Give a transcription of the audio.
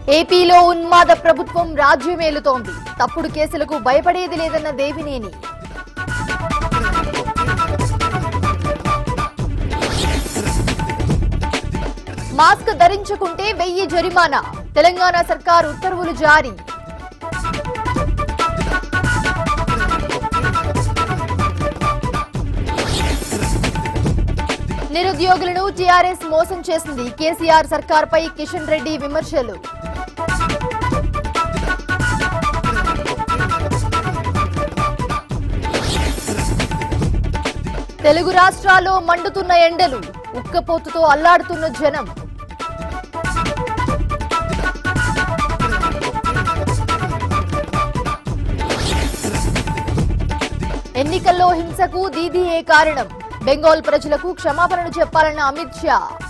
ఏపీలో ఉన్మాద ప్రభుత్వం రాజ్యమేలుతోంది తప్పుడు కేసులకు భయపడేది లేదన్న దేవినేని మాస్క్ ధరించుకుంటే వెయ్యి జరిమానా తెలంగాణ సర్కార్ ఉత్తర్వులు జారీ నిరుద్యోగులను టీఆర్ఎస్ మోసం చేసింది కేసీఆర్ సర్కార్పై కిషన్ రెడ్డి విమర్శలు తెలుగు రాష్ట్రాల్లో మండుతున్న ఎండలు ఉక్కపోతుతో అల్లాడుతున్న జనం ఎన్నికల్లో హింసకు దీదీయే కారణం బెంగాల్ ప్రజలకు క్షమాపణలు చెప్పాలన్న అమిత్ షా